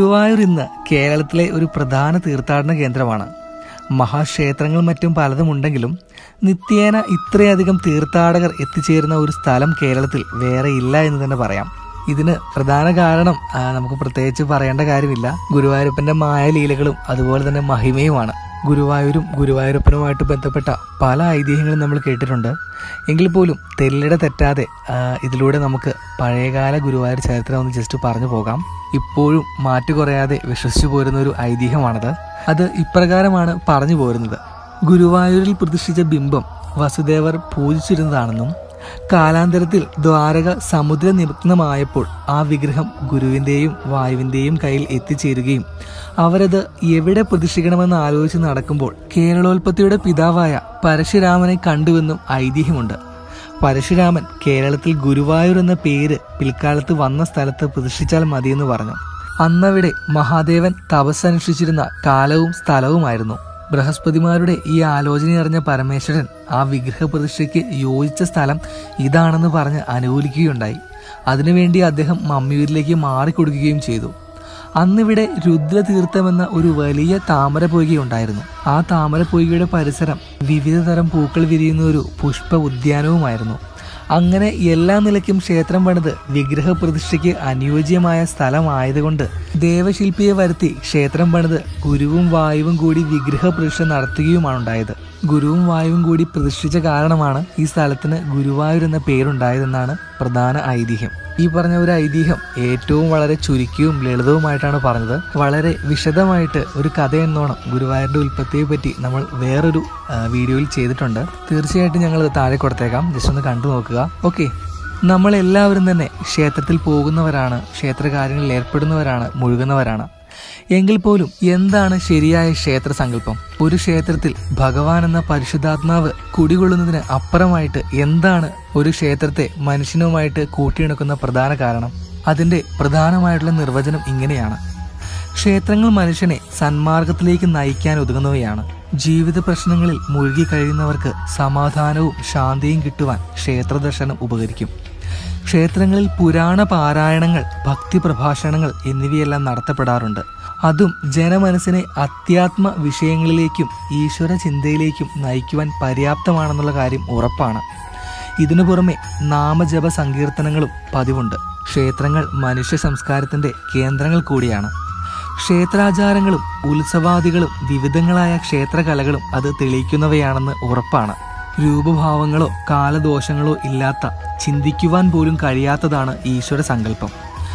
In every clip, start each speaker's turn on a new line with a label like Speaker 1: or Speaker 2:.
Speaker 1: ഗുരുവായൂർ ഇന്ന് കേരളത്തിലെ ഒരു പ്രധാന തീർത്ഥാടന കേന്ദ്രമാണ് മഹാക്ഷേത്രങ്ങൾ മറ്റും പലതും ഉണ്ടെങ്കിലും നിത്യേന ഇത്രയധികം തീർത്ഥാടകർ എത്തിച്ചേരുന്ന ഒരു സ്ഥലം കേരളത്തിൽ വേറെ ഇല്ല എന്ന് തന്നെ പറയാം ഇതിന് പ്രധാന കാരണം ആ, നമുക്ക് പ്രത്യേകിച്ച് പറയേണ്ട കാര്യമില്ല ഗുരുവായൂരപ്പന്റെ മായലീലകളും അതുപോലെ തന്നെ മഹിമയുമാണ് ഗുരുവായൂരും ഗുരുവായൂരപ്പനുമായിട്ട് ബന്ധപ്പെട്ട പല ഐതിഹ്യങ്ങളും നമ്മൾ കേട്ടിട്ടുണ്ട് എങ്കിൽ പോലും തെല്ലിട തെറ്റാതെ ആ, ഇതിലൂടെ നമുക്ക് പഴയകാല ഗുരുവായൂർ ചരിത്രം ഒന്ന് ജസ്റ്റ് പറഞ്ഞു പോകാം ഇപ്പോഴും മാറ്റു കുറയാതെ വിശ്വസിച്ചു പോരുന്ന ഒരു ഐതിഹ്യമാണത് അത് ഇപ്രകാരമാണ് പറഞ്ഞു പോരുന്നത് ഗുരുവായൂരിൽ പ്രതിഷ്ഠിച്ച ബിംബം വസുദേവർ പൂജിച്ചിരുന്നതാണെന്നും കാലാന്തരത്തിൽ ദ്വാരക സമുദ്ര നിമഗ്നമായപ്പോൾ ആ വിഗ്രഹം ഗുരുവിന്റെയും വായുവിന്റെയും കയ്യിൽ എത്തിച്ചേരുകയും അവരത് എവിടെ പ്രതിഷ്ഠിക്കണമെന്ന് ആലോചിച്ച് നടക്കുമ്പോൾ കേരളോൽപ്പത്തിയുടെ പിതാവായ പരശുരാമനെ കണ്ടുവെന്നും ഐതിഹ്യമുണ്ട് പരശുരാമൻ കേരളത്തിൽ ഗുരുവായൂർ എന്ന പേര് പിൽക്കാലത്ത് വന്ന സ്ഥലത്ത് പ്രതിഷ്ഠിച്ചാൽ മതിയെന്ന് പറഞ്ഞു അന്നവിടെ മഹാദേവൻ തപസ്സനുഷ്ഠിച്ചിരുന്ന കാലവും സ്ഥലവുമായിരുന്നു ബൃഹസ്പതിമാരുടെ ഈ ആലോചനയറിഞ്ഞ പരമേശ്വരൻ ആ വിഗ്രഹ പ്രതിഷ്ഠയ്ക്ക് യോജിച്ച സ്ഥലം ഇതാണെന്ന് പറഞ്ഞ് അനുകൂലിക്കുകയുണ്ടായി അതിനുവേണ്ടി അദ്ദേഹം മമ്മിയൂരിലേക്ക് മാറിക്കൊടുക്കുകയും ചെയ്തു അന്നിവിടെ രുദ്രതീർത്ഥമെന്ന ഒരു വലിയ താമര പൊയ്കയുണ്ടായിരുന്നു ആ താമര പൊയ്കയുടെ പരിസരം വിവിധ തരം പൂക്കൾ വിരിയുന്ന ഒരു പുഷ്പ ഉദ്യാനവുമായിരുന്നു അങ്ങനെ എല്ലാ നിലയ്ക്കും ക്ഷേത്രം പണിത് വിഗ്രഹ പ്രതിഷ്ഠയ്ക്ക് അനുയോജ്യമായ സ്ഥലമായതുകൊണ്ട് ദേവശില്പിയെ വരുത്തി ക്ഷേത്രം പണിത് ഗുരുവും വായുവും കൂടി വിഗ്രഹ പ്രതിഷ്ഠ നടത്തുകയുമാണ് ഉണ്ടായത് ഗുരുവും വായുവും കൂടി പ്രതിഷ്ഠിച്ച കാരണമാണ് ഈ സ്ഥലത്തിന് ഗുരുവായൂർ എന്ന പേരുണ്ടായതെന്നാണ് പ്രധാന ഐതിഹ്യം ഈ പറഞ്ഞ ഒരു ഐതിഹ്യം ഏറ്റവും വളരെ ചുരുക്കിയും ലളിതവുമായിട്ടാണ് പറഞ്ഞത് വളരെ വിശദമായിട്ട് ഒരു കഥ എന്നോണം ഗുരുവായൂരിന്റെ ഉൽപ്പത്തിയെ പറ്റി നമ്മൾ വേറൊരു ആ, വീഡിയോയിൽ ചെയ്തിട്ടുണ്ട് തീർച്ചയായിട്ടും ഞങ്ങൾ താഴെ കൊടുത്തേക്കാം ജസ്റ്റ് ഒന്ന് കണ്ടു നോക്കുക ഓക്കെ നമ്മൾ എല്ലാവരും തന്നെ ക്ഷേത്രത്തിൽ പോകുന്നവരാണ് ക്ഷേത്രകാര്യങ്ങളിൽ ഏർപ്പെടുന്നവരാണ് മുഴുകുന്നവരാണ് എങ്കിൽ പോലും എന്താണ് ശരിയായ ക്ഷേത്ര സങ്കല്പം ഒരു ക്ഷേത്രത്തിൽ ഭഗവാൻ എന്ന പരിശുദ്ധാത്മാവ് കുടികൊള്ളുന്നതിന് അപ്പുറമായിട്ട് എന്താണ് ഒരു ക്ഷേത്രത്തെ മനുഷ്യനുമായിട്ട് കൂട്ടിയിണക്കുന്ന പ്രധാന കാരണം അതിന്റെ പ്രധാനമായിട്ടുള്ള നിർവചനം ഇങ്ങനെയാണ് ക്ഷേത്രങ്ങൾ മനുഷ്യനെ സന്മാർഗത്തിലേക്ക് നയിക്കാൻ ഒതുങ്ങുന്നവയാണ് ജീവിത പ്രശ്നങ്ങളിൽ മുഴുകി കഴിയുന്നവർക്ക് സമാധാനവും ശാന്തിയും കിട്ടുവാൻ ക്ഷേത്ര ദർശനം ഉപകരിക്കും ക്ഷേത്രങ്ങളിൽ പുരാണ പാരായണങ്ങൾ ഭക്തി പ്രഭാഷണങ്ങൾ എന്നിവയെല്ലാം നടത്തപ്പെടാറുണ്ട് അതും ജനമനസ്സിനെ അത്യാത്മ വിഷയങ്ങളിലേക്കും ഈശ്വര ചിന്തയിലേക്കും നയിക്കുവാൻ പര്യാപ്തമാണെന്നുള്ള കാര്യം ഉറപ്പാണ് ഇതിനു പുറമെ നാമജപ സങ്കീർത്തനങ്ങളും പതിവുണ്ട് ക്ഷേത്രങ്ങൾ മനുഷ്യ സംസ്കാരത്തിന്റെ കേന്ദ്രങ്ങൾ കൂടിയാണ് ക്ഷേത്രാചാരങ്ങളും ഉത്സവാദികളും വിവിധങ്ങളായ ക്ഷേത്രകലകളും അത് തെളിയിക്കുന്നവയാണെന്ന് ഉറപ്പാണ് രൂപഭാവങ്ങളോ കാലദോഷങ്ങളോ ഇല്ലാത്ത ചിന്തിക്കുവാൻ പോലും കഴിയാത്തതാണ് ഈശ്വര സങ്കല്പം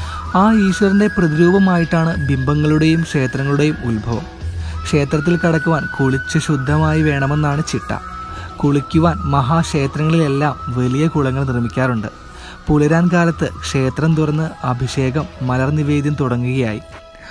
Speaker 1: ആ ഈശ്വരന്റെ പ്രതിരൂപമായിട്ടാണ് ബിംബങ്ങളുടെയും ക്ഷേത്രങ്ങളുടെയും ഉത്ഭവം ക്ഷേത്രത്തിൽ കടക്കുവാൻ കുളിച്ച് ശുദ്ധമായി വേണമെന്നാണ് ചിട്ട കുളിക്കുവാൻ മഹാക്ഷേത്രങ്ങളിലെല്ലാം വലിയ കുളങ്ങൾ നിർമ്മിക്കാറുണ്ട് പുലരാൻ കാലത്ത് ക്ഷേത്രം തുറന്ന് അഭിഷേകം മലർ നിവേദ്യം തുടങ്ങുകയായി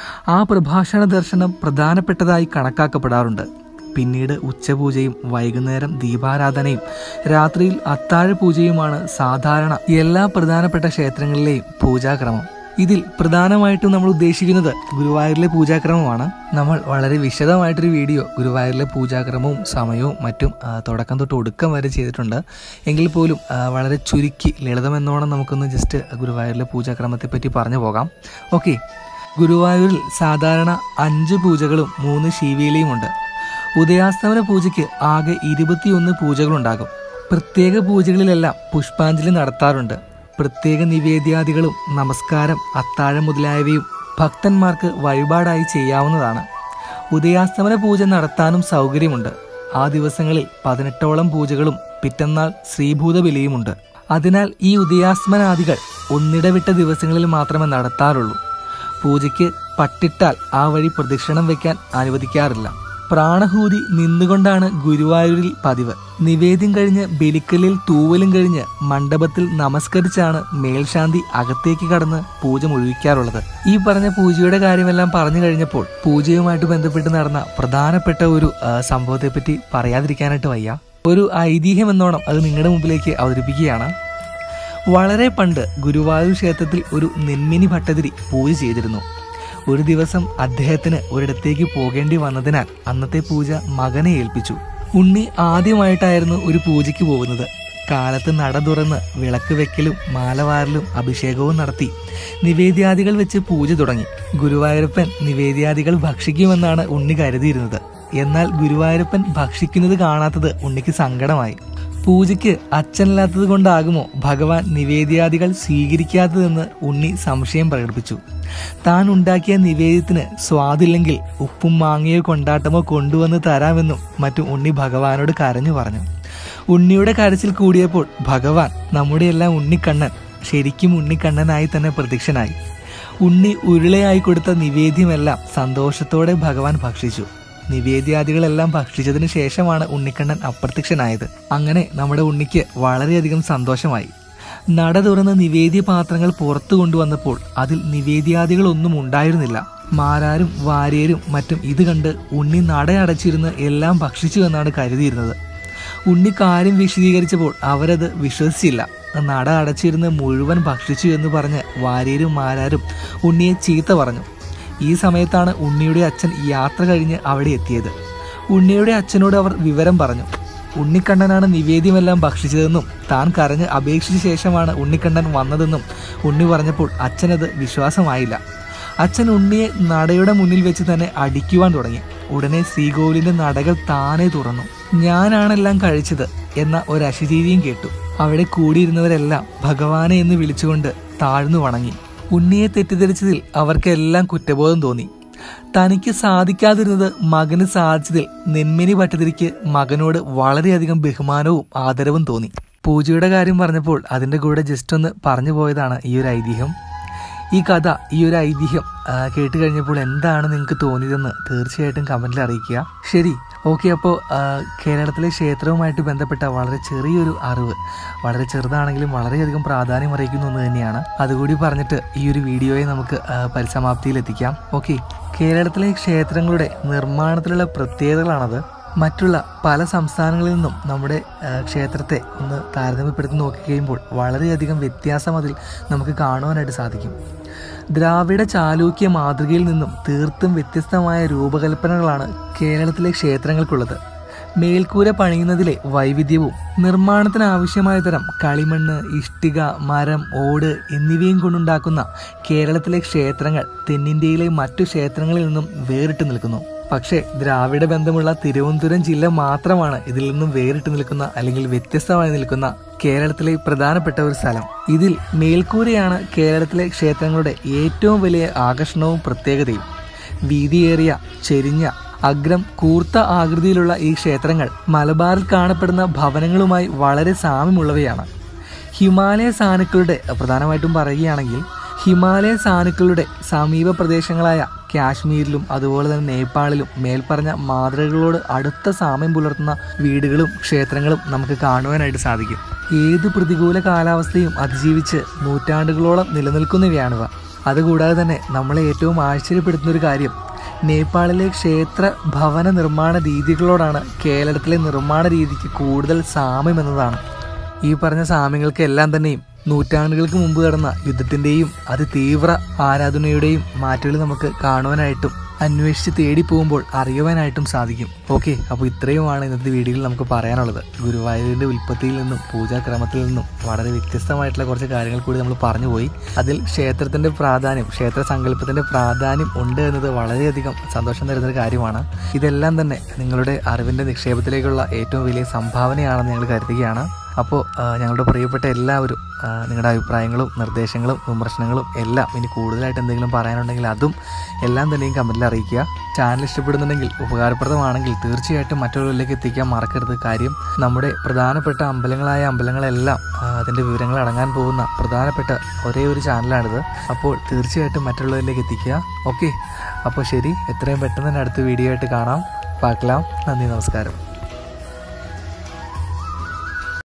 Speaker 1: ആ പ്രഭാഷണ ദർശനം പ്രധാനപ്പെട്ടതായി കണക്കാക്കപ്പെടാറുണ്ട് പിന്നീട് ഉച്ചപൂജയും വൈകുന്നേരം ദീപാരാധനയും രാത്രിയിൽ അത്താഴ പൂജയുമാണ് സാധാരണ എല്ലാ പ്രധാനപ്പെട്ട ക്ഷേത്രങ്ങളിലെയും പൂജാക്രമം ഇതിൽ പ്രധാനമായിട്ടും നമ്മൾ ഉദ്ദേശിക്കുന്നത് ഗുരുവായൂരിലെ പൂജാക്രമമാണ് നമ്മൾ വളരെ വിശദമായിട്ടൊരു വീഡിയോ ഗുരുവായൂരിലെ പൂജാക്രമവും സമയവും മറ്റും ആ, തുടക്കം തൊട്ട് ഒടുക്കം വരെ ചെയ്തിട്ടുണ്ട് എങ്കിൽ പോലും ആ, വളരെ ചുരുക്കി ലളിതമെന്നോണം നമുക്കൊന്ന് ജസ്റ്റ് ഗുരുവായൂരിലെ പൂജാക്രമത്തെ പറ്റി പറഞ്ഞു പോകാം ഓക്കെ ഗുരുവായൂരിൽ സാധാരണ അഞ്ച് പൂജകളും മൂന്ന് ശീവേലിയുമുണ്ട് ഉദയാസ്തമന പൂജയ്ക്ക് ആകെ ഇരുപത്തിയൊന്ന് പൂജകളുണ്ടാകും പ്രത്യേക പൂജകളിലെല്ലാം പുഷ്പാഞ്ജലി നടത്താറുണ്ട് പ്രത്യേക നിവേദ്യാദികളും നമസ്കാരം അത്താഴം മുതലായവയും ഭക്തന്മാർക്ക് വഴിപാടായി ചെയ്യാവുന്നതാണ് ഉദയാസ്തമന പൂജ നടത്താനും സൗകര്യമുണ്ട് ആ ദിവസങ്ങളിൽ പതിനെട്ടോളം പൂജകളും പിറ്റന്നാൾ ശ്രീഭൂത ബലിയുമുണ്ട് അതിനാൽ ഈ ഉദയാസ്മനാദികൾ ഒന്നിടവിട്ട ദിവസങ്ങളിൽ മാത്രമേ നടത്താറുള്ളൂ പൂജയ്ക്ക് പട്ടിട്ടാൽ ആ വഴി പ്രദക്ഷിണം വെക്കാൻ അനുവദിക്കാറില്ല പ്രാണഹൂതി നിന്നുകൊണ്ടാണ് ഗുരുവായൂരിൽ പതിവ് നിവേദ്യം കഴിഞ്ഞ് ബലിക്കലിൽ തൂവലും കഴിഞ്ഞ് മണ്ഡപത്തിൽ നമസ്കരിച്ചാണ് മേൽശാന്തി അകത്തേക്ക് കടന്ന് പൂജ മുഴുവിക്കാറുള്ളത് ഈ പറഞ്ഞ പൂജയുടെ കാര്യമെല്ലാം പറഞ്ഞു കഴിഞ്ഞപ്പോൾ പൂജയുമായിട്ട് ബന്ധപ്പെട്ട് നടന്ന പ്രധാനപ്പെട്ട ഒരു ആ, സംഭവത്തെപ്പറ്റി പറയാതിരിക്കാനായിട്ട് വയ്യ ഒരു ഐതിഹ്യം എന്നോണം അത് നിങ്ങളുടെ മുമ്പിലേക്ക് അവതരിപ്പിക്കുകയാണ് വളരെ പണ്ട് ഗുരുവായൂർ ക്ഷേത്രത്തിൽ ഒരു നെന്മിനി ഭട്ടതിരി പൂജ ചെയ്തിരുന്നു ഒരു ദിവസം അദ്ദേഹത്തിന് ഒരിടത്തേക്ക് പോകേണ്ടി വന്നതിനാൽ അന്നത്തെ പൂജ മകനെ ഏൽപ്പിച്ചു ഉണ്ണി ആദ്യമായിട്ടായിരുന്നു ഒരു പൂജയ്ക്ക് പോകുന്നത് കാലത്ത് നട തുറന്ന് വിളക്ക് വെക്കലും മാലവാരലും അഭിഷേകവും നടത്തി നിവേദ്യാദികൾ വെച്ച് പൂജ തുടങ്ങി ഗുരുവായൂരപ്പൻ നിവേദ്യാദികൾ ഭക്ഷിക്കുമെന്നാണ് ഉണ്ണി കരുതിയിരുന്നത് എന്നാൽ ഗുരുവായൂരപ്പൻ ഭക്ഷിക്കുന്നത് കാണാത്തത് ഉണ്ണിക്ക് സങ്കടമായി പൂജയ്ക്ക് അച്ഛനില്ലാത്തത് കൊണ്ടാകുമോ ഭഗവാൻ നിവേദ്യാദികൾ സ്വീകരിക്കാത്തതെന്ന് ഉണ്ണി സംശയം പ്രകടിപ്പിച്ചു താൻ ഉണ്ടാക്കിയ നിവേദ്യത്തിന് സ്വാദില്ലെങ്കിൽ ഉപ്പും മാങ്ങയോ കൊണ്ടാട്ടമോ കൊണ്ടുവന്ന് തരാമെന്നും മറ്റും ഉണ്ണി ഭഗവാനോട് കരഞ്ഞു പറഞ്ഞു ഉണ്ണിയുടെ കരച്ചിൽ കൂടിയപ്പോൾ ഭഗവാൻ നമ്മുടെ എല്ലാം ഉണ്ണിക്കണ്ണൻ ശരിക്കും ഉണ്ണിക്കണ്ണനായി തന്നെ പ്രത്യക്ഷനായി ഉണ്ണി ഉരുളയായി കൊടുത്ത നിവേദ്യമെല്ലാം സന്തോഷത്തോടെ ഭഗവാൻ ഭക്ഷിച്ചു നിവേദ്യാദികളെല്ലാം ഭക്ഷിച്ചതിന് ശേഷമാണ് ഉണ്ണിക്കണ്ണൻ അപ്രത്യക്ഷനായത് അങ്ങനെ നമ്മുടെ ഉണ്ണിക്ക് വളരെയധികം സന്തോഷമായി നട തുറന്ന് നിവേദ്യ പാത്രങ്ങൾ പുറത്തു കൊണ്ടുവന്നപ്പോൾ അതിൽ നിവേദ്യാദികളൊന്നും ഉണ്ടായിരുന്നില്ല മാരാരും വാര്യരും മറ്റും ഇത് കണ്ട് ഉണ്ണി നടയടച്ചിരുന്ന് എല്ലാം ഭക്ഷിച്ചു എന്നാണ് കരുതിയിരുന്നത് ഉണ്ണി കാര്യം വിശദീകരിച്ചപ്പോൾ അവരത് വിശ്വസിച്ചില്ല നട അടച്ചിരുന്ന് മുഴുവൻ ഭക്ഷിച്ചു എന്ന് പറഞ്ഞ് വാര്യരും മാരാരും ഉണ്ണിയെ ചീത്ത പറഞ്ഞു ഈ സമയത്താണ് ഉണ്ണിയുടെ അച്ഛൻ യാത്ര കഴിഞ്ഞ് അവിടെ എത്തിയത് ഉണ്ണിയുടെ അച്ഛനോട് അവർ വിവരം പറഞ്ഞു ഉണ്ണിക്കണ്ണനാണ് നിവേദ്യമെല്ലാം ഭക്ഷിച്ചതെന്നും താൻ കരഞ്ഞ് അപേക്ഷിച്ച ശേഷമാണ് ഉണ്ണിക്കണ്ണൻ വന്നതെന്നും ഉണ്ണി പറഞ്ഞപ്പോൾ അച്ഛനത് വിശ്വാസമായില്ല അച്ഛൻ ഉണ്ണിയെ നടയുടെ മുന്നിൽ വെച്ച് തന്നെ അടിക്കുവാൻ തുടങ്ങി ഉടനെ ശ്രീകോവിലിന്റെ നടകൾ താനെ തുറന്നു ഞാനാണെല്ലാം കഴിച്ചത് എന്ന ഒരു അശരീരിയും കേട്ടു അവിടെ കൂടിയിരുന്നവരെല്ലാം ഭഗവാനെ എന്ന് വിളിച്ചുകൊണ്ട് താഴ്ന്നു വണങ്ങി ഉണ്ണിയെ തെറ്റിദ്ധരിച്ചതിൽ അവർക്കെല്ലാം കുറ്റബോധം തോന്നി തനിക്ക് സാധിക്കാതിരുന്നത് മകന് സാധിച്ചതിൽ നെന്മിനി ഭട്ടതിരിക്ക് മകനോട് വളരെയധികം ബഹുമാനവും ആദരവും തോന്നി പൂജയുടെ കാര്യം പറഞ്ഞപ്പോൾ അതിൻ്റെ കൂടെ ജസ്റ്റ് ഒന്ന് പറഞ്ഞു പോയതാണ് ഈ ഒരു ഐതിഹ്യം ഈ കഥ ഈ ഒരു ഐതിഹ്യം ആ, കേട്ട് കഴിഞ്ഞപ്പോൾ എന്താണ് നിങ്ങൾക്ക് തോന്നിയതെന്ന് തീർച്ചയായിട്ടും കമൻറ്റിൽ അറിയിക്കുക ശരി ഓക്കെ അപ്പോൾ കേരളത്തിലെ ക്ഷേത്രവുമായിട്ട് ബന്ധപ്പെട്ട വളരെ ചെറിയൊരു അറിവ് വളരെ ചെറുതാണെങ്കിലും വളരെയധികം പ്രാധാന്യം അറിയിക്കുന്ന ഒന്ന് തന്നെയാണ് അതുകൂടി പറഞ്ഞിട്ട് ഈ ഒരു വീഡിയോയെ നമുക്ക് ആ, പരിസമാപ്തിയിലെത്തിക്കാം ഓക്കെ കേരളത്തിലെ ക്ഷേത്രങ്ങളുടെ നിർമ്മാണത്തിലുള്ള പ്രത്യേകതകളാണത് മറ്റുള്ള പല സംസ്ഥാനങ്ങളിൽ നിന്നും നമ്മുടെ ആ, ക്ഷേത്രത്തെ ഒന്ന് താരതമ്യപ്പെടുത്തി നോക്കിക്കഴിയുമ്പോൾ വളരെയധികം വ്യത്യാസം അതിൽ നമുക്ക് കാണുവാനായിട്ട് സാധിക്കും ദ്രാവിഡ ചാലൂക്യ മാതൃകയിൽ നിന്നും തീർത്തും വ്യത്യസ്തമായ രൂപകൽപ്പനകളാണ് കേരളത്തിലെ ക്ഷേത്രങ്ങൾക്കുള്ളത് മേൽക്കൂര പണിയുന്നതിലെ വൈവിധ്യവും നിർമ്മാണത്തിന് ആവശ്യമായ തരം കളിമണ്ണ് ഇഷ്ടിക മരം ഓട് എന്നിവയും കൊണ്ടുണ്ടാക്കുന്ന കേരളത്തിലെ ക്ഷേത്രങ്ങൾ തെന്നിന്ത്യയിലെ മറ്റു ക്ഷേത്രങ്ങളിൽ നിന്നും വേറിട്ട് നിൽക്കുന്നു പക്ഷേ ദ്രാവിഡ ബന്ധമുള്ള തിരുവനന്തപുരം ജില്ല മാത്രമാണ് ഇതിൽ നിന്നും വേറിട്ട് നിൽക്കുന്ന അല്ലെങ്കിൽ വ്യത്യസ്തമായി നിൽക്കുന്ന കേരളത്തിലെ പ്രധാനപ്പെട്ട ഒരു സ്ഥലം ഇതിൽ മേൽക്കൂരയാണ് കേരളത്തിലെ ക്ഷേത്രങ്ങളുടെ ഏറ്റവും വലിയ ആകർഷണവും പ്രത്യേകതയും വീതിയേറിയ ചെരിഞ്ഞ അഗ്രം കൂർത്ത ആകൃതിയിലുള്ള ഈ ക്ഷേത്രങ്ങൾ മലബാറിൽ കാണപ്പെടുന്ന ഭവനങ്ങളുമായി വളരെ സാമ്യമുള്ളവയാണ് ഹിമാലയ സാനുക്കളുടെ പ്രധാനമായിട്ടും പറയുകയാണെങ്കിൽ ഹിമാലയ സാനുക്കളുടെ സമീപ പ്രദേശങ്ങളായ കാശ്മീരിലും അതുപോലെ തന്നെ നേപ്പാളിലും മേൽപ്പറഞ്ഞ മാതൃകകളോട് അടുത്ത സാമ്യം പുലർത്തുന്ന വീടുകളും ക്ഷേത്രങ്ങളും നമുക്ക് കാണുവാനായിട്ട് സാധിക്കും ഏത് പ്രതികൂല കാലാവസ്ഥയും അതിജീവിച്ച് നൂറ്റാണ്ടുകളോളം നിലനിൽക്കുന്നവയാണിവ അതുകൂടാതെ തന്നെ നമ്മളെ ഏറ്റവും ആശ്ചര്യപ്പെടുത്തുന്ന ഒരു കാര്യം നേപ്പാളിലെ ക്ഷേത്ര ഭവന നിർമ്മാണ രീതികളോടാണ് കേരളത്തിലെ നിർമ്മാണ രീതിക്ക് കൂടുതൽ സാമ്യം എന്നതാണ് ഈ പറഞ്ഞ സാമ്യങ്ങൾക്ക് എല്ലാം തന്നെയും നൂറ്റാണ്ടുകൾക്ക് മുമ്പ് നടന്ന യുദ്ധത്തിന്റെയും അതിതീവ്ര ആരാധനയുടെയും മാറ്റുകൾ നമുക്ക് കാണുവാനായിട്ടും അന്വേഷിച്ച് തേടി പോകുമ്പോൾ അറിയുവാനായിട്ടും സാധിക്കും ഓക്കെ അപ്പോൾ ഇത്രയുമാണ് ഇന്നത്തെ വീഡിയോയിൽ നമുക്ക് പറയാനുള്ളത് ഗുരുവായൂരിന്റെ ഉൽപ്പത്തിയിൽ നിന്നും പൂജാക്രമത്തിൽ നിന്നും വളരെ വ്യത്യസ്തമായിട്ടുള്ള കുറച്ച് കാര്യങ്ങൾ കൂടി നമ്മൾ പറഞ്ഞു പോയി അതിൽ ക്ഷേത്രത്തിന്റെ പ്രാധാന്യം ക്ഷേത്ര സങ്കല്പത്തിന്റെ പ്രാധാന്യം ഉണ്ട് എന്നത് വളരെയധികം സന്തോഷം തരുന്ന ഒരു കാര്യമാണ് ഇതെല്ലാം തന്നെ നിങ്ങളുടെ അറിവിന്റെ നിക്ഷേപത്തിലേക്കുള്ള ഏറ്റവും വലിയ സംഭാവനയാണെന്ന് ഞങ്ങൾ കരുതുകയാണ് അപ്പോൾ ആ, ഞങ്ങളുടെ പ്രിയപ്പെട്ട എല്ലാവരും ആ, നിങ്ങളുടെ അഭിപ്രായങ്ങളും നിർദ്ദേശങ്ങളും വിമർശനങ്ങളും എല്ലാം ഇനി കൂടുതലായിട്ട് എന്തെങ്കിലും പറയാനുണ്ടെങ്കിൽ അതും എല്ലാം തന്നെയും കമൻറ്റിൽ അറിയിക്കുക ചാനൽ ഇഷ്ടപ്പെടുന്നുണ്ടെങ്കിൽ ഉപകാരപ്രദമാണെങ്കിൽ തീർച്ചയായിട്ടും മറ്റുള്ളവരിലേക്ക് എത്തിക്കാൻ മറക്കരുത് കാര്യം നമ്മുടെ പ്രധാനപ്പെട്ട അമ്പലങ്ങളായ അമ്പലങ്ങളെല്ലാം ആ, അതിൻ്റെ വിവരങ്ങൾ അടങ്ങാൻ പോകുന്ന പ്രധാനപ്പെട്ട ഒരേ ഒരു ചാനലാണിത് അപ്പോൾ തീർച്ചയായിട്ടും മറ്റുള്ളവരിലേക്ക് എത്തിക്കുക ഓക്കെ അപ്പോൾ ശരി എത്രയും പെട്ടെന്ന് തന്നെ അടുത്ത വീഡിയോ ആയിട്ട് കാണാം പാക്കലാം നന്ദി നമസ്കാരം